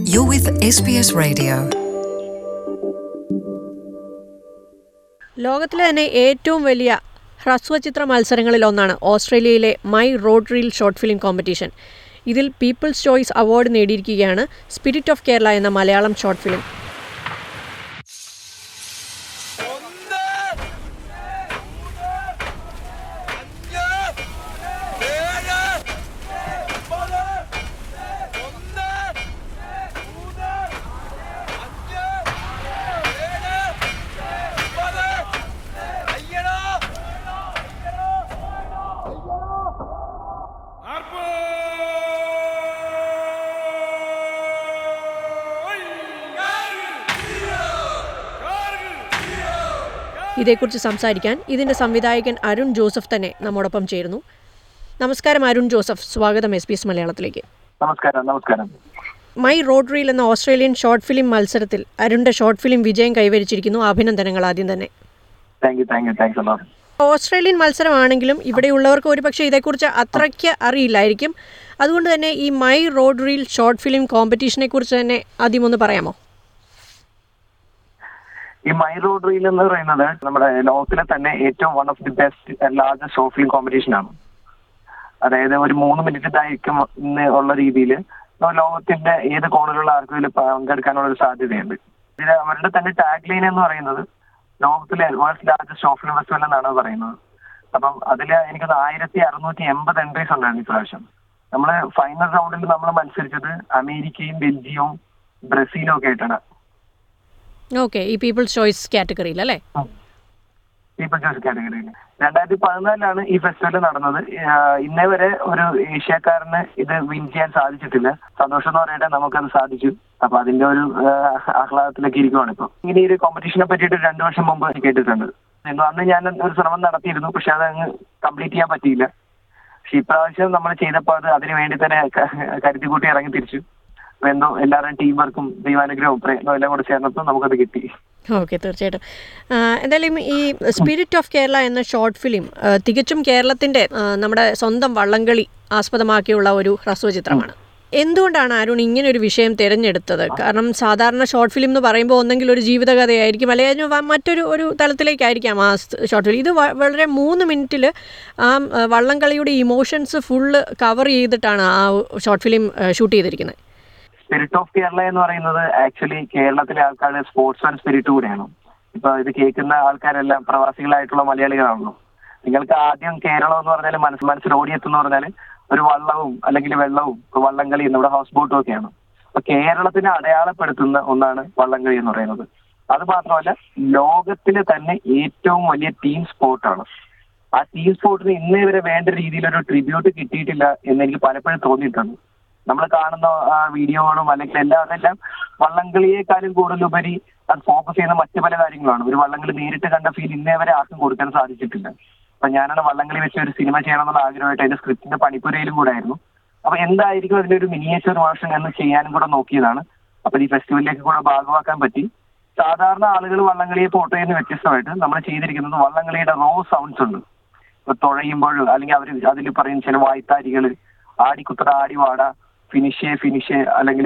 You're with SBS Radio. ലോകത്തിലെ തന്നെ ഏറ്റവും വലിയ ഹ്രസ്വചിത്ര മത്സരങ്ങളിൽ ഒന്നാണ് ഓസ്ട്രേലിയയിലെ my road reel short film competition ഇതിൽ പീപ്പിൾസ് ചോയ്സ് അവാർഡ് നേടിയിരിക്കുകയാണ് സ്പിരിറ്റ് ഓഫ് കേരള എന്ന മലയാളം ഷോർട്ട് ഫിലിം ഒന്ന് അഞ്ച് ഏഴ് ഒമ്പത് ഒന്ന് മൂന്ന് അഞ്ച് ഏഴ് ഒമ്പത് അയ്യടോ ഇതേക്കുറിച്ച് സംസാരിക്കാൻ ഇതിൻ്റെ സംവിധായകൻ അരുൺ ജോസഫ് തന്നെ നമ്മോടൊപ്പം ചേരുന്നു നമസ്കാരം അരുൺ ജോസഫ് സ്വാഗതം എസ് ബി എസ് മലയാളത്തിലേക്ക് നമസ്കാരം നമസ്കാരം മൈ റോഡ് റീൽ എന്ന ഓസ്ട്രേലിയൻ ഷോർട്ട് ഫിലിം മത്സരത്തിൽ അരുണിൻ്റെ ഷോർട്ട് ഫിലിം വിജയം കൈവരിച്ചിരിക്കുന്നു അഭിനന്ദനങ്ങൾ ആദ്യം തന്നെ thank you thank you thanks അല്ലോ ഓസ്ട്രേലിയൻ മത്സരമാണെങ്കിലും ഇവിടെയുള്ളവർക്ക് ഒരുപക്ഷെ ഇതേക്കുറിച്ച് അത്രയ്ക്ക് അറിയില്ലായിരിക്കും അതുകൊണ്ട് തന്നെ ഈ my road reel short film കോമ്പറ്റീഷനെ കുറിച്ച് തന്നെ ആദ്യം ഒന്ന് പറയാമോ ഈ മൈ റോഡ് റീൽ എന്ന് പറയുന്നത് നമ്മുടെ ലോകത്തിലെ തന്നെ ഏറ്റവും one of the best largest short film competition ആണ് അതായത് ഒരു മൂന്ന് മിനിറ്റ് ദൈർഘ്യം ഇന്ന് ഉള്ള രീതിയിൽ ലോകത്തിന്റെ ഏത് കോണിലുള്ള ആർക്കും ഇതിൽ പങ്കെടുക്കാനുള്ള ഒരു സാധ്യതയുണ്ട് ഇതിൽ അവരുടെ തന്നെ ടാഗ് ലൈൻ എന്ന് പറയുന്നത് ലോകത്തിലെ world largest short film festival എന്നാണ് പറയുന്നത് അപ്പം അതിൽ എനിക്കൊന്ന് ആയിരത്തി അറുന്നൂറ്റി എൺപത് എൻട്രീസ് ഉണ്ടായിരുന്നു ഇപ്രാവശ്യം നമ്മൾ ഫൈനൽ റൗണ്ടിൽ നമ്മൾ മത്സരിച്ചത് അമേരിക്കയും ബെൽജിയവും ബ്രസീലും ഒക്കെ ആയിട്ടാണ് ഓക്കെ ഈ പീപ്പിൾസ് ചോയ്സ് കാറ്റഗറിയിൽ അല്ലേ പീപ്പിൾ ചോയ്സ് കാറ്റഗറിയിൽ രണ്ടായിരത്തി പതിനാലിലാണ് ഈ ഫെസ്റ്റിവൽ നടന്നത് ആഹ് ഇന്നേ വരെ ഒരു ഏഷ്യക്കാരന് ഇത് വിൻ ചെയ്യാൻ സാധിച്ചിട്ടില്ല സന്തോഷം എന്ന് പറയട്ടെ നമുക്കത് സാധിച്ചു അപ്പൊ അതിന്റെ ഒരു ആഹ് ആഹ്ലാദത്തിലൊക്കെ ഇരിക്കുവാണ് ഇപ്പൊ ഇങ്ങനെ ഈ ഒരു കോമ്പറ്റീഷനെ പറ്റിയിട്ട് രണ്ടു വർഷം മുമ്പ് കേട്ടിട്ടുണ്ട് എന്ന് അന്ന് ഞാൻ ഒരു ശ്രമം നടത്തിയിരുന്നു പക്ഷെ അത് അങ്ങ് കംപ്ലീറ്റ് ചെയ്യാൻ പറ്റിയില്ല പക്ഷെ ഇപ്രാവശ്യം നമ്മൾ ചെയ്തപ്പോൾ അത് അതിനു വേണ്ടി തന്നെ ക- കരുതി കൂട്ടി ഇറങ്ങി തിരിച്ചു അപ്പൊ എന്തോ എല്ലാവരുടെയും ടീം വർക്കും ദൈവാനുഗ്രഹവും പ്രയത്നവും എല്ലാം കൂടെ ചേർന്നപ്പോൾ നമുക്കത് കിട്ടി ഓക്കെ തീർച്ചയായിട്ടും ആ, എന്തായാലും ഈ സ്പിരിറ്റ് ഓഫ് കേരള എന്ന ഷോർട്ട് ഫിലിം ആ, തികച്ചും കേരളത്തിൻ്റെ ആ, നമ്മുടെ സ്വന്തം വള്ളംകളി ആസ്പദമാക്കിയുള്ള ഒരു ഹ്രസ്വചിത്രമാണ് എന്തുകൊണ്ടാണ് അരുൺ ഇങ്ങനെ ഒരു വിഷയം തിരഞ്ഞെടുത്തത് കാരണം സാധാരണ ഷോർട്ട് ഫിലിം എന്ന് പറയുമ്പോൾ ഒന്നെങ്കിൽ ഒരു ജീവിതകഥയായിരിക്കും അല്ലെങ്കിൽ അതിന് വ- മറ്റൊരു ഒരു തലത്തിലേക്കായിരിക്കാം ആ ഷോർട്ട് ഫിലിം ഇത് വ- വളരെ മൂന്ന് മിനിറ്റിൽ ആ ആ, വള്ളംകളിയുടെ ഇമോഷൻസ് ഫുള്ള് കവർ ചെയ്തിട്ടാണ് ആ ഷോർട്ട് ഫിലിം ഷൂട്ട് ചെയ്തിരിക്കുന്നത് സ്പിരിറ്റ് ഓഫ് കേരള എന്ന് പറയുന്നത് ആക്ച്വലി കേരളത്തിലെ ആൾക്കാരുടെ സ്പോർട്സ് ആൻഡ് സ്പിരിറ്റ് കൂടെയാണ് ഇപ്പൊ ഇത് കേൾക്കുന്ന ആൾക്കാരെല്ലാം പ്രവാസികളായിട്ടുള്ള മലയാളികളാണല്ലോ നിങ്ങൾക്ക് ആദ്യം കേരളം എന്ന് പറഞ്ഞാൽ മനസ്സ് മനസ്സിൽ ഓടിയെത്തുന്ന പറഞ്ഞാൽ ഒരു വള്ളവും അല്ലെങ്കിൽ വെള്ളവും ഇപ്പൊ വള്ളംകളിയും നമ്മുടെ ഹൗസ് ബോട്ടും ഒക്കെയാണ് അപ്പൊ കേരളത്തിനെ അടയാളപ്പെടുത്തുന്ന ഒന്നാണ് വള്ളംകളി എന്ന് പറയുന്നത് അത് മാത്രമല്ല ലോകത്തിലെ തന്നെ ഏറ്റവും വലിയ ടീം സ്പോർട്ടാണ് ആ ടീം സ്പോർട്ടിന് ഇന്നേ വരെ വേണ്ട രീതിയിൽ ഒരു ട്രിബ്യൂട്ട് കിട്ടിയിട്ടില്ല എന്ന് എനിക്ക് പലപ്പോഴും തോന്നിയിട്ടുണ്ട് നമ്മൾ കാണുന്ന ആ വീഡിയോകളും അല്ലെങ്കിൽ എല്ലാം അതെല്ലാം വള്ളംകളിയേക്കാളും കൂടുതലുപരി അത് ഫോക്കസ് ചെയ്യുന്ന മറ്റു പല കാര്യങ്ങളാണ് ഒരു വള്ളംകളി നേരിട്ട് കണ്ട ഫീൽ ഇന്നേ വരെ ആർക്കും കൊടുക്കാൻ സാധിച്ചിട്ടില്ല അപ്പൊ ഞാനാണ് വള്ളംകളി വെച്ച് ഒരു സിനിമ ചെയ്യണമെന്നുള്ള ആഗ്രഹമായിട്ട് അതിന്റെ സ്ക്രിപ്റ്റിന്റെ പണിപ്പുരയിലും കൂടെ ആയിരുന്നു അപ്പൊ എന്തായിരിക്കും അതിന്റെ ഒരു മിനിയേച്ചർ വേർഷൻ എന്ന് ചെയ്യാനും കൂടെ നോക്കിയതാണ് അപ്പൊ ഈ ഫെസ്റ്റിവലിലേക്ക് കൂടെ ഭാഗമാക്കാൻ പറ്റി സാധാരണ ആളുകൾ വള്ളംകളിയെ ഫോട്ടോ ചെയ്യുന്ന വ്യത്യസ്തമായിട്ട് നമ്മൾ ചെയ്തിരിക്കുന്നത് വള്ളംകളിയുടെ റോ സൗണ്ട്സ് ഉണ്ട് ഇപ്പൊ തുഴയുമ്പോൾ അല്ലെങ്കിൽ അവർ അതിൽ പറയുന്ന ചില വായ്ത്താരികൾ ആടിക്കുത്തട ആടിവാട ഫിനിഷ് ഫിനിഷ് അല്ലെങ്കിൽ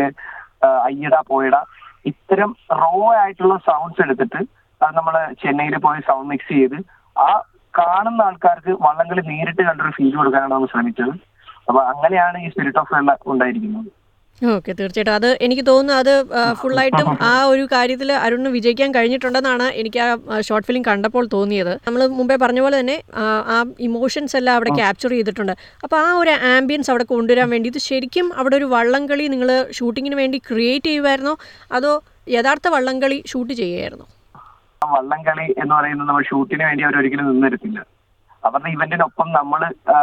അയ്യട പോയട ഇത്തരം റോ ആയിട്ടുള്ള സൗണ്ട്സ് എടുത്തിട്ട് അത് നമ്മൾ ചെന്നൈയിൽ പോയി സൗണ്ട് മിക്സ് ചെയ്ത് ആ കാണുന്ന ആൾക്കാർക്ക് വള്ളംകളി നേരിട്ട് കണ്ടൊരു ഫീൽ കൊടുക്കാനാണ് നമ്മൾ ശ്രമിച്ചത് അപ്പൊ അങ്ങനെയാണ് ഈ സ്പിരിറ്റ് ഓഫ് വെള്ള ഉണ്ടായിരിക്കുന്നത് ഓക്കെ തീർച്ചയായിട്ടും അത് എനിക്ക് തോന്നുന്നു അത് ആ, ഫുള്ളായിട്ടും ആ ഒരു കാര്യത്തിൽ അരുണിന് വിജയിക്കാൻ കഴിഞ്ഞിട്ടുണ്ടെന്നാണ് എനിക്ക് ആ ഷോർട്ട് ഫിലിം കണ്ടപ്പോൾ തോന്നിയത് നമ്മൾ മുമ്പേ പറഞ്ഞ പോലെ തന്നെ ആ, ആ ഇമോഷൻസ് എല്ലാം അവിടെ ക്യാപ്ചർ ചെയ്തിട്ടുണ്ട് അപ്പോൾ ആ ഒരു ആംബിയൻസ് അവിടെ കൊണ്ടുവരാൻ വേണ്ടി ഇത് ശരിക്കും അവിടെ ഒരു വള്ളംകളി നിങ്ങൾ ഷൂട്ടിങ്ങിന് വേണ്ടി ക്രിയേറ്റ് ചെയ്യുമായിരുന്നോ അതോ യഥാർത്ഥ വള്ളംകളി ഷൂട്ട് ചെയ്യുമായിരുന്നോ ആ വള്ളംകളി എന്ന് പറയുന്നത് നമ്മൾ ഷൂട്ടിന് വേണ്ടി അവർ ഒരിക്കലും നിന്നിരുത്തില്ല അവരുടെ ഇവന്റിനൊപ്പം നമ്മൾ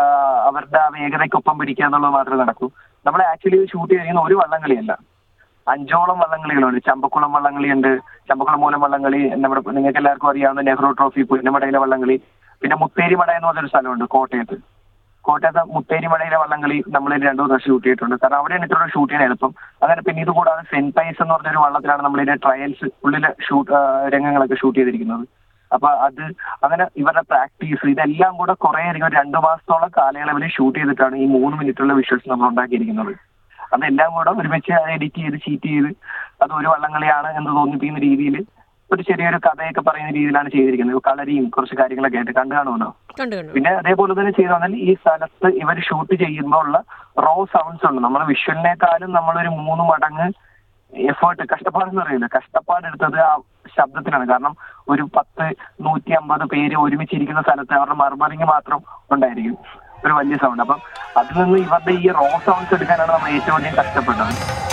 അവരുടെ ആ വേഗതയ്ക്കൊപ്പം പിടിക്കുക എന്നുള്ളത് മാത്രമേ നടക്കൂ നമ്മൾ ആക്ച്വലി ഷൂട്ട് ചെയ്യുന്ന ഒരു വള്ളംകളിയല്ല അഞ്ചോളം വള്ളംകളികളുണ്ട് ചമ്പക്കുളം വള്ളംകളിയുണ്ട് ചമ്പക്കുളം മൂലം വള്ളംകളി നമ്മുടെ നിങ്ങൾക്ക് എല്ലാവർക്കും അറിയാവുന്ന നെഹ്റു ട്രോഫി പുന്നമടയിലെ വള്ളംകളി പിന്നെ മുത്തേരിമട എന്ന് പറഞ്ഞൊരു സ്ഥലമുണ്ട് കോട്ടയത്ത് കോട്ടയത്ത് മുത്തേരിമടയിലെ വള്ളംകളി നമ്മൾ രണ്ടു മൂന്ന് ഷൂട്ട് ചെയ്തിട്ടുണ്ട് കാരണം അവിടെയാണ് ഇത്ര ഷൂട്ട് ചെയ്യാൻ എളുപ്പം അങ്ങനെ പിന്നെ ഇത് കൂടാതെ സെന്റ് പൈസ് എന്ന് പറഞ്ഞൊരു വള്ളത്തിലാണ് നമ്മൾ ഇതിന്റെ ട്രയൽസ് ഉള്ളിലെ ഷൂട്ട് രംഗങ്ങളൊക്കെ ഷൂട്ട് ചെയ്തിരിക്കുന്നത് അപ്പൊ അത് അങ്ങനെ ഇവരുടെ പ്രാക്ടീസ് ഇതെല്ലാം കൂടെ കുറെ അധികം രണ്ടു മാസത്തോളം കാലയളവിൽ ഷൂട്ട് ചെയ്തിട്ടാണ് ഈ മൂന്ന് മിനിറ്റുള്ള വിഷ്വൽസ് നമ്മൾ ഉണ്ടാക്കിയിരിക്കുന്നത് അതെല്ലാം കൂടെ ഒരുമിച്ച് എഡിറ്റ് ചെയ്ത് ചീറ്റ് ചെയ്ത് അത് ഒരു വള്ളംകളിയാണ് എന്ന് തോന്നിപ്പിക്കുന്ന രീതിയിൽ ഒരു ചെറിയൊരു കഥയൊക്കെ പറയുന്ന രീതിയിലാണ് ചെയ്തിരിക്കുന്നത് കളരിയും കുറച്ച് കാര്യങ്ങളൊക്കെ ആയിട്ട് കണ്ടു കാണുമല്ലോ കണ്ടു കണ്ടു പിന്നെ അതേപോലെ തന്നെ ചെയ്തു വന്നാൽ ഈ സ്ഥലത്ത് ഇവർ ഷൂട്ട് ചെയ്യുമ്പോൾ ഉള്ള റോ സൗണ്ട്സ് ഉണ്ട് നമ്മൾ വിഷ്വലിനേക്കാളും നമ്മളൊരു മൂന്ന് മടങ്ങ് എഫേർട്ട് കഷ്ടപ്പാടെന്ന് പറയില്ല കഷ്ടപ്പാട് എടുത്തത് ആ ശബ്ദത്തിനാണ് കാരണം ഒരു പത്ത് നൂറ്റി അമ്പത് പേര് ഒരുമിച്ചിരിക്കുന്ന സ്ഥലത്ത് അവരുടെ മർമറിങ് മാത്രം ഉണ്ടായിരിക്കും ഒരു വലിയ സൗണ്ട് അപ്പം അതിൽ നിന്ന് ഇവരുടെ ഈ റോ സൗണ്ട്സ് എടുക്കാനാണ് നമ്മൾ ഏറ്റവും അധികം കഷ്ടപ്പെട്ടത്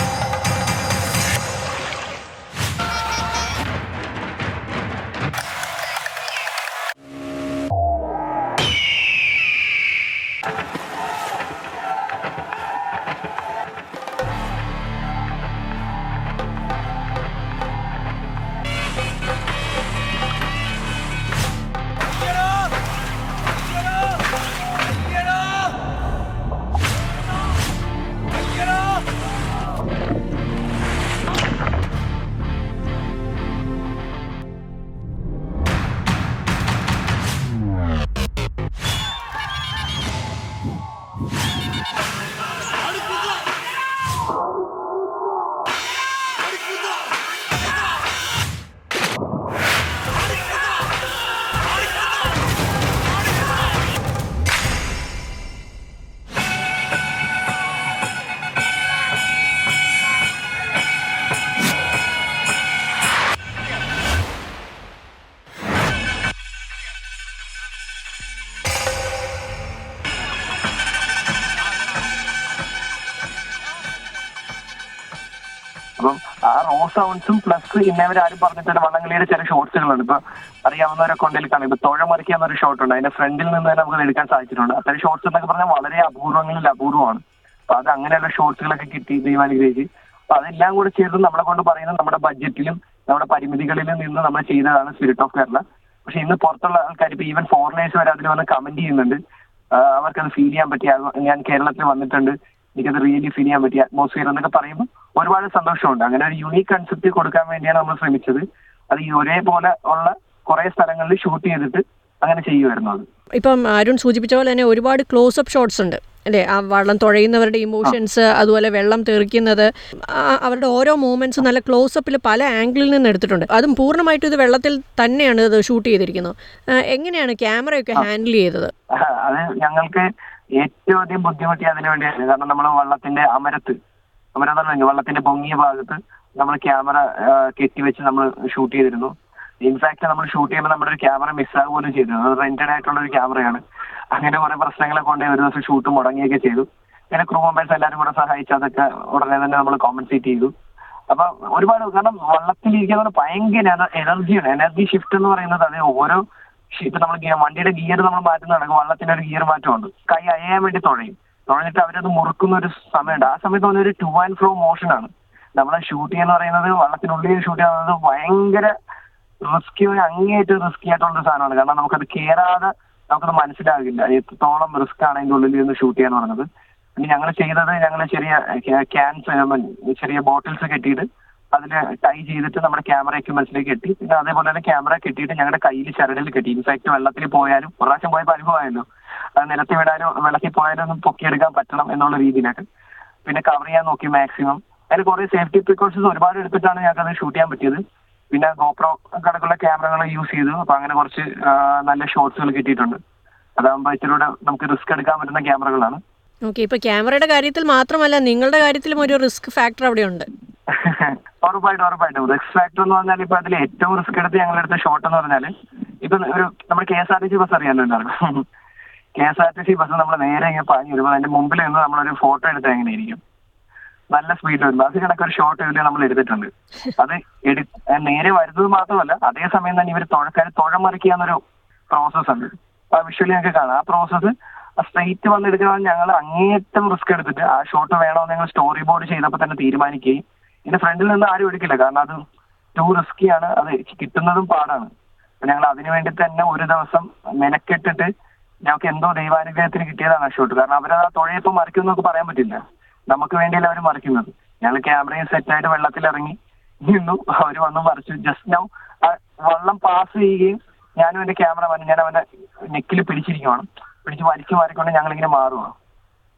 അപ്പം ആ റോ സൗണ്ട്സും പ്ലസ് ഇന്നവരാരും പറഞ്ഞിട്ട് വള്ളംകളിയുടെ ചില ഷോട്ട്സുകളുണ്ട് ഇപ്പൊ അറിയാവുന്നവരൊക്കെ ഉണ്ടെങ്കിൽ കാണാം ഇപ്പൊ തുഴ മറിക്കുക എന്നൊരു ഷോട്ട് ഉണ്ട് അതിന്റെ ഫ്രണ്ടിൽ നിന്ന് തന്നെ നമുക്ക് എടുക്കാൻ സാധിച്ചിട്ടുണ്ട് അത്തരം ഷോട്ട്സ് എന്നൊക്കെ പറഞ്ഞാൽ വളരെ അപൂർവങ്ങളിൽ അപൂർവമാണ് അപ്പൊ അത് അങ്ങനെയുള്ള ഷോട്ട്സുകളൊക്കെ കിട്ടി ദൈവം അനുഗ്രഹിച്ച് അപ്പൊ അതെല്ലാം കൂടെ ചേർത്ത് നമ്മളെ കൊണ്ട് പറയുന്നത് നമ്മുടെ ബഡ്ജറ്റിലും നമ്മുടെ പരിമിതികളിലും നിന്ന് നമ്മൾ ചെയ്തതാണ് സ്പിരിറ്റ് ഓഫ് കേരള പക്ഷെ ഇന്ന് പുറത്തുള്ള ആൾക്കാർ ഇപ്പൊ ഈവൻ ഫോറിനേഴ്സ് വരെ അതിൽ വന്ന് കമന്റ് ചെയ്യുന്നുണ്ട് ആ, അവർക്കത് ഫീൽ ചെയ്യാൻ പറ്റിയ അത് ഞാൻ കേരളത്തിൽ വന്നിട്ടുണ്ട് എനിക്കത് റിയലി ഫീൽ ചെയ്യാൻ പറ്റിയ അറ്റ്മോസ്ഫിയർ എന്നൊക്കെ പറയുമ്പോൾ ഒരുപാട് സന്തോഷമുണ്ട് അങ്ങനെ ഒരു യുണീക് കൺസെപ്റ്റ് കൊടുക്കാൻ വേണ്ടിയാണ് നമ്മൾ ശ്രമിച്ചത് അത് ഈ ഒരേപോലെ ഉള്ള കുറെ സ്ഥലങ്ങളിൽ ഷൂട്ട് ചെയ്തിട്ട് അങ്ങനെ ചെയ്യുമായിരുന്നു അത് ഇപ്പം അരുൺ സൂചിപ്പിച്ച പോലെ തന്നെ ഒരുപാട് ക്ലോസപ്പ് ഷോട്ട്സ് ഉണ്ട് അല്ലേ ആ വള്ളം തുഴയുന്നവരുടെ ഇമോഷൻസ് അതുപോലെ വെള്ളം തെറിക്കുന്നത് ആ, അവരുടെ ഓരോ മൂവ്മെന്റ്സും നല്ല ക്ലോസപ്പിൽ പല ആംഗിളിൽ നിന്ന് എടുത്തിട്ടുണ്ട് അതും പൂർണ്ണമായിട്ടും ഇത് വെള്ളത്തിൽ തന്നെയാണ് ഇത് ഷൂട്ട് ചെയ്തിരിക്കുന്നത് ആ, എങ്ങനെയാണ് ക്യാമറയൊക്കെ ഹാൻഡിൽ ചെയ്തത് അത് ഞങ്ങൾക്ക് ഏറ്റവും അധികം ബുദ്ധിമുട്ടി അതിനു വേണ്ടിയായിരുന്നു കാരണം നമ്മൾ വള്ളത്തിന്റെ അമരത്ത് അമരം എന്ന് പറഞ്ഞാൽ വള്ളത്തിന്റെ പൊങ്ങിയ ഭാഗത്ത് നമ്മൾ ക്യാമറ കെട്ടിവെച്ച് നമ്മൾ ഷൂട്ട് ചെയ്തിരുന്നു ഇൻഫാക്ട് നമ്മൾ ഷൂട്ട് ചെയ്യുമ്പോൾ നമ്മുടെ ഒരു ക്യാമറ മിസ്സാകുക പോലും ചെയ്തിരുന്നു അത് റെന്റഡ് ആയിട്ടുള്ള ഒരു ക്യാമറയാണ് അങ്ങനെ കുറെ പ്രശ്നങ്ങളൊക്കെ കൊണ്ട് ഒരു ദിവസം ഷൂട്ട് മുടങ്ങിയൊക്കെ ചെയ്തു അങ്ങനെ ക്രൂ മെമ്പേഴ്സ് എല്ലാവരും കൂടെ സഹായിച്ച് അതൊക്കെ ഉടനെ തന്നെ നമ്മൾ കോമ്പൻസേറ്റ് ചെയ്തു അപ്പൊ ഒരുപാട് കാരണം വള്ളത്തിലിരിക്കുന്ന പറഞ്ഞാൽ ഭയങ്കര എനർജിയാണ് എനർജി ഷിഫ്റ്റ് എന്ന് പറയുന്നത് അത് ഓരോ ഷി- ഇപ്പൊ നമ്മൾ ഗിയർ വണ്ടിയുടെ ഗിയർ നമ്മൾ മാറ്റുന്നതാണ് വള്ളത്തിന്റെ ഒരു ഗിയർ മാറ്റമുണ്ട് കൈ അയയാൻ വേണ്ടി തുഴയും തുഴഞ്ഞിട്ട് അവരത് മുറുക്കുന്ന ഒരു സമയമുണ്ട് ആ സമയത്ത് വന്നൊരു ടു ആൻഡ് ഫ്രോ മോഷൻ ആണ് നമ്മളെ ഷൂട്ട് ചെയ്യുന്ന പറയുന്നത് വള്ളത്തിനുള്ളിൽ ഷൂട്ട് ചെയ്യുന്നത് ഭയങ്കര റിസ്കി അങ്ങേയറ്റ് റിസ്കി ആയിട്ടുള്ള ഒരു സാധനമാണ് കാരണം നമുക്കത് കേറാതെ നമുക്കത് മനസ്സിലാകില്ല എത്രത്തോളം റിസ്ക് ആണ് അതിന്റെ ഉള്ളിൽ നിന്ന് ഷൂട്ട് ചെയ്യാന്ന് പറയുന്നത് പിന്നെ ഞങ്ങൾ ചെയ്തത് ഞങ്ങൾ ചെറിയ ക്യാൻസ് ചെറിയ ബോട്ടിൽസ് കെട്ടിയിട്ട് അതിൽ ടൈ ചെയ്തിട്ട് നമ്മുടെ ക്യാമറ എക്യുപ്മെന്റ്സിലേക്ക് കെട്ടി പിന്നെ അതേപോലെ തന്നെ ക്യാമറ കെട്ടിയിട്ട് ഞങ്ങളുടെ കയ്യിൽ ചരടിൽ കെട്ടി ഇൻഫാക്ട് വെള്ളത്തിൽ പോയാലും ഒരു പ്രാവശ്യം പോയപ്പോൾ അനുഭവമായല്ലോ അത് നിലത്തി വിടാനോ വെള്ളത്തിൽ പോയാലും ഒന്ന് പൊക്കിയെടുക്കാൻ പറ്റണം എന്നുള്ള രീതിയിലൊക്കെ പിന്നെ കവർ ചെയ്യാൻ നോക്കി മാക്സിമം അതിന് കുറെ സേഫ്റ്റി പ്രിക്കോഷൻസ് ഒരുപാട് എടുത്തിട്ടാണ് ഞങ്ങൾക്ക് അത് ഷൂട്ട് ചെയ്യാൻ പറ്റിയത് പിന്നെ ഗോപ്രോ കണക്കുള്ള ക്യാമറകൾ യൂസ് ചെയ്തു അപ്പൊ അങ്ങനെ കുറച്ച് ആ, നല്ല ഷോട്ട്സുകൾ കിട്ടിയിട്ടുണ്ട് അതാകുമ്പോൾ ഇച്ചിരൂടെ നമുക്ക് റിസ്ക് എടുക്കാൻ പറ്റുന്ന ക്യാമറകളാണ് ഓക്കെ ഇപ്പോൾ ക്യാമറയുടെ കാര്യത്തിൽ മാത്രമല്ല നിങ്ങളുടെ കാര്യത്തിലും ഒരു റിസ്ക് ഫാക്ടർ അവിടെ ഉണ്ട് ഉറപ്പായിട്ടും ഉറപ്പായിട്ടും റിസ്ക് ഫാക്ടർ എന്ന് പറഞ്ഞാൽ ഇപ്പൊ അതിൽ ഏറ്റവും റിസ്ക് എടുത്ത് ഞങ്ങൾ എടുത്ത ഷോട്ട് എന്ന് പറഞ്ഞാല് ഇപ്പൊ ഒരു നമ്മുടെ K S R T C bus അറിയാലോ എല്ലാവർക്കും K S R T C bus നമ്മൾ നേരെ ഇങ്ങനെ പാഞ്ഞു വരുമ്പോൾ അതിന്റെ മുമ്പിൽ നിന്ന് നമ്മളൊരു ഫോട്ടോ എടുത്താൽ എങ്ങനെ ഇരിക്കും നല്ല സ്പീഡിൽ വരുമ്പോൾ അത് കണക്കൊരു ഷോട്ട് ഇതിൽ നമ്മൾ എടുത്തിട്ടുണ്ട് അത് എടു നേരെ വരുന്നത് മാത്രമല്ല അതേസമയം തന്നെ ഇവർ തുഴക്കാർ തുഴമറിക്കുക എന്നൊരു പ്രോസസ് ഉണ്ട് ആ വിഷ്വലി ഞങ്ങൾക്ക് കാണാം ആ പ്രോസസ്സ് സ്ട്രൈറ്റ് വന്നെടുക്കാൻ ഞങ്ങൾ അങ്ങേറ്റം റിസ്ക് എടുത്തിട്ട് ആ ഷോട്ട് വേണമെന്ന് ഞങ്ങൾ സ്റ്റോറി ബോർഡ് ചെയ്തപ്പോൾ തന്നെ തീരുമാനിക്കുകയും ഇതിന്റെ ഫ്രണ്ടിൽ നിന്ന് ആരും എടുക്കില്ല കാരണം അത് ടു റിസ്കിയാണ് അത് കിട്ടുന്നതും പാടാണ് അപ്പൊ ഞങ്ങൾ അതിനു വേണ്ടി തന്നെ ഒരു ദിവസം മെനക്കെട്ടിട്ട് ഞങ്ങൾക്ക് എന്തോ ദൈവാനുഗ്രഹത്തിന് കിട്ടിയതാണ് ആ ഷോട്ട് കാരണം അവരത് ആ തുഴയപ്പം മറിക്കും നമുക്ക് പറയാൻ പറ്റില്ല നമുക്ക് വേണ്ടിയല്ല അവർ മറിക്കുന്നത് ഞങ്ങൾ ക്യാമറയും സെറ്റായിട്ട് വെള്ളത്തിൽ ഇറങ്ങി നിന്നു അവർ വന്ന് മറിച്ചു ജസ്റ്റ് നൗ ആ വള്ളം പാസ് ചെയ്യുകയും ഞാനും എന്റെ ക്യാമറ ഞാൻ അവന്റെ നെക്കിൽ പിടിച്ചിരിക്കുവാണ് പിടിച്ച് വലിച്ചു മാറിക്കൊണ്ട് ഞങ്ങൾ ഇങ്ങനെ മാറുവാണ്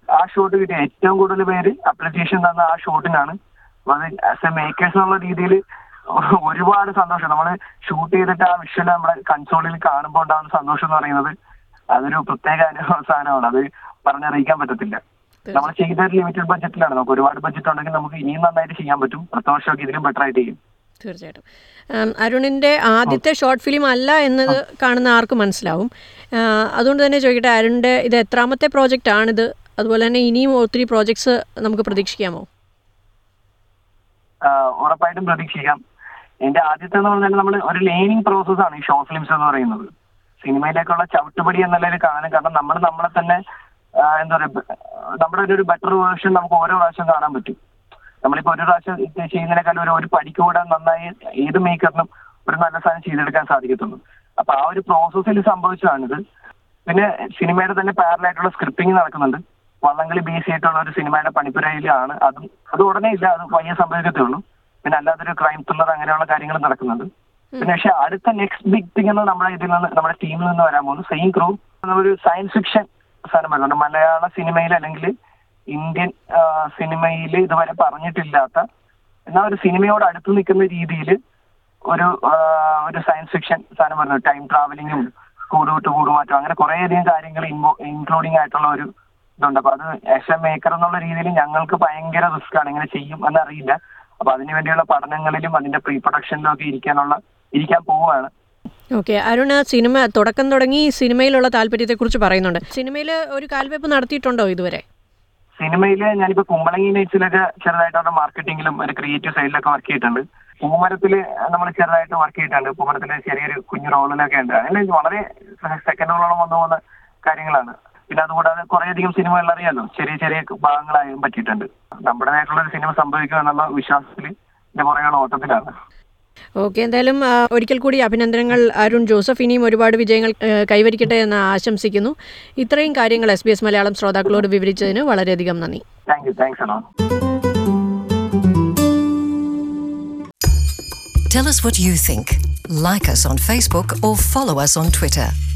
ആ ഷോട്ട് കിട്ടിയ ഏറ്റവും കൂടുതൽ പേര് അപ്രിസിയേഷൻ തന്ന ആ ഷോട്ടിനാണ് അപ്പൊ അത് ആസ് എ മേക്കേഴ്സ് എന്നുള്ള രീതിയിൽ ഒരുപാട് സന്തോഷം നമ്മൾ ഷൂട്ട് ചെയ്തിട്ട് ആ വിഷ്വൽ നമ്മുടെ കൺസോളിൽ കാണുമ്പോൾ ഉണ്ടാകുന്ന സന്തോഷം എന്ന് പറയുന്നത് അതൊരു പ്രത്യേക അനുഭവ സാധനമാണ് അത് പറഞ്ഞറിയിക്കാൻ പറ്റത്തില്ല നമ്മൾ ചെയ്ത ഒരു ലിമിറ്റഡ് ബഡ്ജറ്റിലാണ് നമുക്ക് ഒരുപാട് ബഡ്ജറ്റ് ഉണ്ടെങ്കിൽ നമുക്ക് ഇനിയും നന്നായിട്ട് ചെയ്യാൻ പറ്റും അടുത്ത വർഷമൊക്കെ ഇതിലും ബെറ്റർ ആയിട്ട് ചെയ്യും തീർച്ചയായിട്ടും ഉം, അരുണിൻ്റെ ആദ്യത്തെ ഷോർട്ട് ഫിലിം അല്ല എന്നത് കാണുന്ന ആർക്കും മനസ്സിലാവും ആ, അതുകൊണ്ട് തന്നെ ചോദിക്കട്ടെ അരുണിൻ്റെ ഇത് എത്രാമത്തെ പ്രോജക്റ്റ് ആണിത് അതുപോലെ തന്നെ ഇനിയും ഒത്തിരി പ്രോജക്ട്സ് നമുക്ക് പ്രതീക്ഷിക്കാമോ ആഹ് ഉറപ്പായിട്ടും പ്രതീക്ഷിക്കാം എന്റെ ആദ്യത്തെ എന്ന് പറഞ്ഞാൽ നമ്മൾ ഒരു ലേണിംഗ് പ്രോസസ് ആണ് ഈ ഷോർട്ട് ഫിലിംസ് എന്ന് പറയുന്നത് സിനിമയിലേക്കുള്ള ചവിട്ടുപടി എന്നുള്ളൊരു കാണാൻ കാരണം നമ്മൾ നമ്മളെ തന്നെ ആഹ് എന്താ പറയാ ബ- നമ്മുടെ ഒരു- ഒരു ബെറ്റർ വേർഷൻ നമുക്ക് ഓരോ പ്രാവശ്യം കാണാൻ പറ്റും നമ്മളിപ്പോ ഒരു പ്രാവശ്യം ഇത് ചെയ്യുന്നതിനേക്കാളും ഒരു ഒരു പടിക്ക് കൂടെ നന്നായി ഏത് മേക്കറിനും ഒരു നല്ല സാധനം ചെയ്തെടുക്കാൻ സാധിക്കത്തുള്ളൂ അപ്പൊ ആ ഒരു പ്രോസസ്സിൽ സംഭവിച്ചതാണിത് പിന്നെ സിനിമയുടെ തന്നെ പാരലായിട്ടുള്ള സ്ക്രിപ്റ്റിംഗ് നടക്കുന്നുണ്ട് വള്ളംകളി ബേസ് ആയിട്ടുള്ള ഒരു സിനിമയുടെ പണിപ്പുരയിലാണ് അതും അത് ഉടനെ ഇല്ല അത് പയ്യെ സംഭവിക്കത്തേ ഉള്ളൂ പിന്നെ അല്ലാതൊരു ക്രൈം ത്രില്ലർ അങ്ങനെയുള്ള കാര്യങ്ങൾ നടക്കുന്നുണ്ട് പിന്നെ പക്ഷെ അടുത്ത നെക്സ്റ്റ് ബിഗ് തിങ് എന്ന് നമ്മുടെ ഇതിൽ നിന്ന് നമ്മുടെ ടീമിൽ നിന്ന് വരാൻ പോകുന്നു സെയിം ക്രൂ ഒരു സയൻസ് ഫിക്ഷൻ സാധനം വരുന്നുണ്ട് മലയാള സിനിമയിൽ അല്ലെങ്കിൽ ഇന്ത്യൻ സിനിമയിൽ ഇതുവരെ പറഞ്ഞിട്ടില്ലാത്ത എന്നാൽ ഒരു സിനിമയോട് അടുത്ത് നിൽക്കുന്ന രീതിയിൽ ഒരു ആ, ഒരു സയൻസ് ഫിക്ഷൻ സാധനം വരുന്നത് ടൈം ട്രാവലിങ്ങും കൂടുവിട്ട് കൂടുമാറ്റം അങ്ങനെ കുറേയധികം കാര്യങ്ങൾ ഇൻക്ലൂഡിങ് ആയിട്ടുള്ള ഒരു ഇതുണ്ട് അപ്പൊ അത് ആസ് എ മേക്കർ എന്നുള്ള രീതിയിൽ ഞങ്ങൾക്ക് ഭയങ്കര റിസ്ക് ആണ് ഇങ്ങനെ ചെയ്യും എന്നറിയില്ല അപ്പൊ അതിനു വേണ്ടിയുള്ള പഠനങ്ങളിലും അതിന്റെ പ്രീ പ്രൊഡക്ഷനിലും ഒക്കെ ഇരിക്കാനുള്ള ഇരിക്കാൻ പോവുകയാണ് ഓക്കെ അരുൺ സിനിമ തുടക്കം തുടങ്ങി സിനിമയിലുള്ള താല്പര്യത്തെക്കുറിച്ച് പറയുന്നുണ്ട് സിനിമയിൽ ഒരു കാൽവെപ്പ് നടത്തിയിട്ടുണ്ടോ ഇതുവരെ സിനിമയിൽ ഞാനിപ്പോ കുമ്പളങ്ങി നൈറ്റ്സിലൊക്കെ ചെറുതായിട്ട് അവരുടെ മാർക്കറ്റിംഗിലും ഒരു ക്രിയേറ്റീവ് സൈഡിലൊക്കെ വർക്ക് ചെയ്തിട്ടുണ്ട് പൂമരത്തില് നമ്മൾ ചെറുതായിട്ട് വർക്ക് ചെയ്തിട്ടുണ്ട് പൂമരത്തില് ചെറിയൊരു കുഞ്ഞു റോളിലൊക്കെ ഉണ്ട് അങ്ങനെ വളരെ സെക്കൻഡ് റോളോളം വന്നു പോകുന്ന കാര്യങ്ങളാണ് പിന്നെ അതുകൂടാതെ കുറേയധികം സിനിമകൾ അറിയാലോ ചെറിയ ചെറിയ ഭാഗങ്ങളായും പറ്റിയിട്ടുണ്ട് നമ്മുടേതായിട്ടുള്ള ഒരു സിനിമ സംഭവിക്കും എന്നുള്ള വിശ്വാസത്തിൽ ഇതിന്റെ പുറകെയുള്ള ഓട്ടത്തിലാണ് ഓക്കെ എന്തായാലും ആ, ഒരിക്കൽ കൂടി അഭിനന്ദനങ്ങൾ അരുൺ ജോസഫ് ഇനിയും ഒരുപാട് വിജയങ്ങൾ ആ, കൈവരിക്കട്ടെ എന്ന് ആശംസിക്കുന്നു ഇത്രയും കാര്യങ്ങൾ എസ് ബി എസ് മലയാളം ശ്രോതാക്കളോട് വിവരിച്ചതിന് വളരെയധികം നന്ദി താങ്ക് യു താങ്ക്സ് അലോ Tell us what you think. Like us on Facebook or follow us on Twitter.